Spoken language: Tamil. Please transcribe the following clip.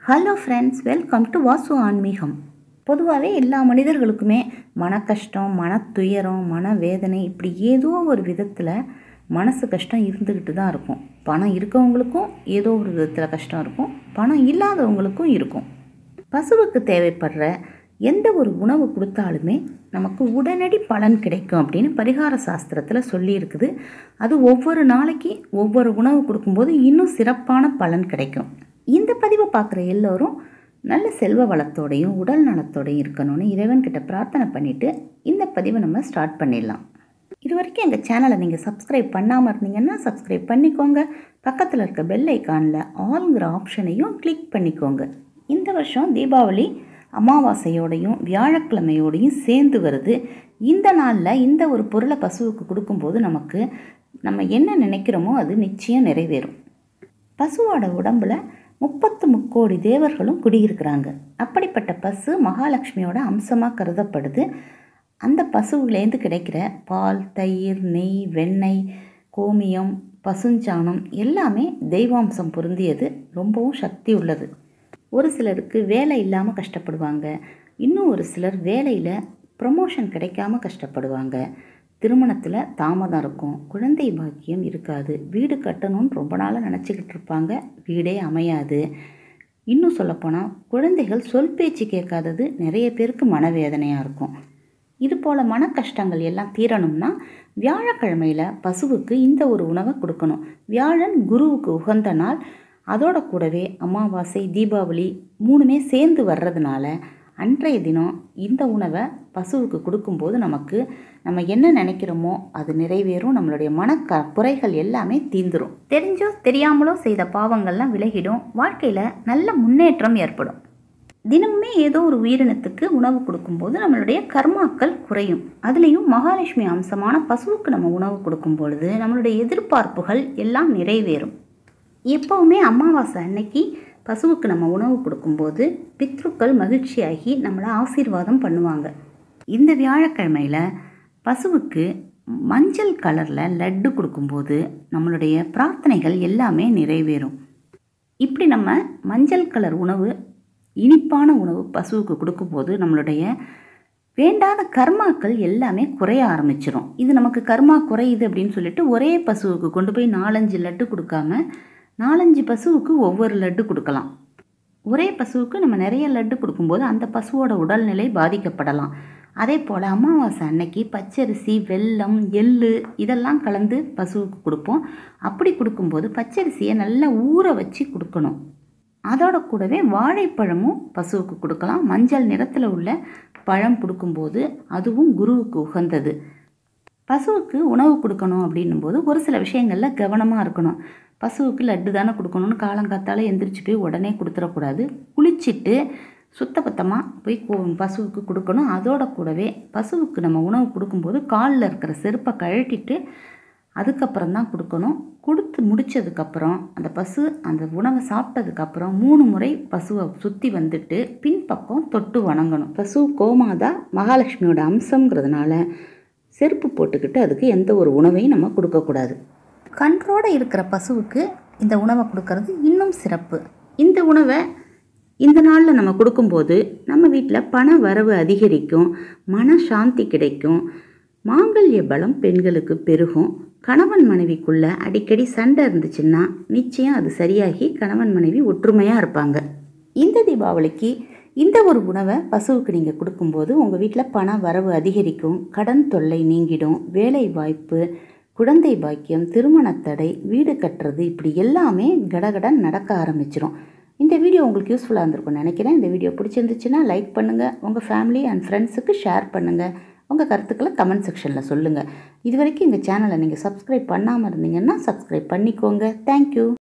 hello friends welcome to Vasu ஆன்மீகம் பொதுவாகவே எல்லா மனிதர்களுக்குமே மன கஷ்டம் மன துயரம் மன வேதனை இப்படி ஏதோ ஒரு விதத்தில் மனசு கஷ்டம் இருந்துக்கிட்டு தான் இருக்கும் பணம் இருக்கவங்களுக்கும் ஏதோ ஒரு விதத்தில் கஷ்டம் இருக்கும் பணம் இல்லாதவங்களுக்கும் இருக்கும் பசுவுக்கு தேவைப்படுற எந்த ஒரு உணவு கொடுத்தாலுமே நமக்கு உடனடி பலன் கிடைக்கும் அப்படின்னு பரிகார சாஸ்திரத்தில் சொல்லியிருக்குது அது ஒவ்வொரு நாளைக்கு ஒவ்வொரு உணவு கொடுக்கும்போது இன்னும் சிறப்பான பலன் கிடைக்கும் இந்த பதிவை பார்க்குற எல்லோரும் நல்ல செல்வ வளத்தோடையும் உடல் நலத்தோடையும் இருக்கணும்னு இறைவன்கிட்ட பிரார்த்தனை பண்ணிவிட்டு இந்த பதிவை நம்ம ஸ்டார்ட் பண்ணிடலாம் இது வரைக்கும் எங்கள் சேனலை நீங்கள் சப்ஸ்கிரைப் பண்ணாமல் இருந்தீங்கன்னா சப்ஸ்கிரைப் பண்ணிக்கோங்க பக்கத்தில் இருக்க பெல் ஐக்கானில் ஆல்ங்கிற ஆப்ஷனையும் கிளிக் பண்ணிக்கோங்க இந்த வருஷம் தீபாவளி அமாவாசையோடையும் வியாழக்கிழமையோடையும் சேர்ந்து வருது இந்த நாளில் இந்த ஒரு பொருளை பசுவுக்கு கொடுக்கும்போது நமக்கு நம்ம என்ன நினைக்கிறோமோ அது நிச்சயம் நிறைவேறும் பசுவோட உடம்புல முப்பத்து முக்கோடி தேவர்களும் குடியிருக்கிறாங்க அப்படிப்பட்ட பசு மகாலட்சுமியோட அம்சமாக கருதப்படுது அந்த பசுவுலேருந்து கிடைக்கிற பால் தயிர் நெய் வெண்ணெய் கோமியம் பசுஞ்சாணம் எல்லாமே தெய்வாம்சம் பொருந்தியது ரொம்பவும் சக்தி உள்ளது ஒரு சிலருக்கு வேலை இல்லாமல் கஷ்டப்படுவாங்க இன்னும் ஒரு சிலர் வேலையில் ப்ரமோஷன் கிடைக்காம கஷ்டப்படுவாங்க திருமணத்தில் தாமதம் இருக்கும் குழந்தை பாக்கியம் இருக்காது வீடு கட்டணும்னு ரொம்ப நாளாக நினச்சிக்கிட்டு இருப்பாங்க வீடே அமையாது இன்னும் சொல்லப்போனால் குழந்தைகள் சொல் பேச்சு கேட்காதது நிறைய பேருக்கு மனவேதனையாக இருக்கும் இது போல் மன கஷ்டங்கள் எல்லாம் தீரணும்னா வியாழக்கிழமையில் பசுவுக்கு இந்த ஒரு உணவை கொடுக்கணும் வியாழன் குருவுக்கு உகந்த நாள் அதோட கூடவே அமாவாசை தீபாவளி மூணுமே சேர்ந்து வர்றதுனால அன்றைய தினம் இந்த உணவை பசுவுக்கு கொடுக்கும்போது நமக்கு நம்ம என்ன நினைக்கிறோமோ அது நிறைவேறும் நம்மளுடைய மன க குறைகள் எல்லாமே தீந்துரும் தெரிஞ்சோ தெரியாமலோ செய்த பாவங்கள்லாம் விலகிடும் வாழ்க்கையில் நல்ல முன்னேற்றம் ஏற்படும் தினமுமே ஏதோ ஒரு உயிரினத்துக்கு உணவு கொடுக்கும்போது நம்மளுடைய கர்மாக்கள் குறையும் அதுலேயும் மகாலட்சுமி அம்சமான பசுவுக்கு நம்ம உணவு கொடுக்கும் பொழுது நம்மளுடைய எதிர்பார்ப்புகள் எல்லாம் நிறைவேறும் எப்போவுமே அமாவாசை அன்னைக்கு பசுவுக்கு நம்ம உணவு கொடுக்கும்போது பித்ருக்கள் மகிழ்ச்சியாகி நம்மளை ஆசீர்வாதம் பண்ணுவாங்க இந்த வியாழக்கிழமையில் பசுவுக்கு மஞ்சள் கலரில் லட்டு கொடுக்கும்போது நம்மளுடைய பிரார்த்தனைகள் எல்லாமே நிறைவேறும் இப்படி நம்ம மஞ்சள் கலர் உணவு இனிப்பான உணவு பசுவுக்கு கொடுக்கும்போது நம்மளுடைய வேண்டாத கர்மாக்கள் எல்லாமே குறைய ஆரம்பிச்சிடும் இது நமக்கு கர்மா குறையுது அப்படின்னு சொல்லிட்டு ஒரே பசுவுக்கு கொண்டு போய் நாலஞ்சு லட்டு கொடுக்காம நாலஞ்சு பசுவுக்கு ஒவ்வொரு லட்டு கொடுக்கலாம் ஒரே பசுவுக்கு நம்ம நிறைய லட்டு கொடுக்கும்போது அந்த பசுவோட உடல்நிலை பாதிக்கப்படலாம் அதே போல் அமாவாசை அன்னைக்கு பச்சரிசி வெல்லம் எள்ளு இதெல்லாம் கலந்து பசுவுக்கு கொடுப்போம் அப்படி கொடுக்கும்போது பச்சரிசியை நல்லா ஊற வச்சு கொடுக்கணும் அதோட கூடவே வாழைப்பழமும் பசுவுக்கு கொடுக்கலாம் மஞ்சள் நிறத்தில் உள்ள பழம் கொடுக்கும்போது அதுவும் குருவுக்கு உகந்தது பசுவுக்கு உணவு கொடுக்கணும் அப்படின்னும் போது ஒரு சில விஷயங்களில் கவனமாக இருக்கணும் பசுவுக்கு லட்டு தானே கொடுக்கணும்னு காலங்காத்தால் எந்திரிச்சு போய் உடனே கொடுத்துடக்கூடாது குளிச்சுட்டு சுத்தபத்தமாக போய் பசுவுக்கு கொடுக்கணும் அதோட கூடவே பசுவுக்கு நம்ம உணவு கொடுக்கும்போது காலில் இருக்கிற செருப்பை கழட்டிட்டு அதுக்கப்புறம் தான் கொடுக்கணும் கொடுத்து முடித்ததுக்கப்புறம் அந்த பசு அந்த உணவை சாப்பிட்டதுக்கப்புறம் மூணு முறை பசுவை சுற்றி வந்துட்டு பின்பக்கம் தொட்டு வணங்கணும் பசு கோமாதா மகாலட்சுமியோட அம்சங்கிறதுனால செருப்பு போட்டுக்கிட்டு அதுக்கு எந்த ஒரு உணவையும் நம்ம கொடுக்கக்கூடாது கன்றோடு இருக்கிற பசுவுக்கு இந்த உணவை கொடுக்கறது இன்னும் சிறப்பு இந்த உணவை இந்த நாளில் நம்ம கொடுக்கும்போது நம்ம வீட்டில் பண வரவு அதிகரிக்கும் மன சாந்தி கிடைக்கும் மாங்கல்ய பலம் பெண்களுக்கு பெருகும் கணவன் மனைவிக்குள்ள அடிக்கடி சண்டை இருந்துச்சுன்னா நிச்சயம் அது சரியாகி கணவன் மனைவி ஒற்றுமையாக இருப்பாங்க இந்த தீபாவளிக்கு இந்த ஒரு உணவை பசுவுக்கு நீங்கள் கொடுக்கும்போது உங்கள் வீட்டில் பண வரவு அதிகரிக்கும் கடன் தொல்லை நீங்கிடும் வேலை வாய்ப்பு குழந்தை பாக்கியம் திருமணத்தடை வீடு கட்டுறது இப்படி எல்லாமே கடகடன் நடக்க ஆரம்பிச்சிடும் இந்த வீடியோ உங்களுக்கு யூஸ்ஃபுல்லாக இருந்திருக்கும்னு நினைக்கிறேன் இந்த வீடியோ பிடிச்சிருந்துச்சுன்னா லைக் பண்ணுங்கள் உங்கள் ஃபேமிலி அண்ட் ஃப்ரெண்ட்ஸுக்கு ஷேர் பண்ணுங்கள் உங்கள் கருத்துக்களை கமெண்ட் செக்ஷனில் சொல்லுங்கள் இது வரைக்கும் எங்கள் சேனலை நீங்கள் சப்ஸ்கிரைப் பண்ணாமல் இருந்தீங்கன்னா சப்ஸ்கிரைப் பண்ணிக்கோங்க தேங்க்யூ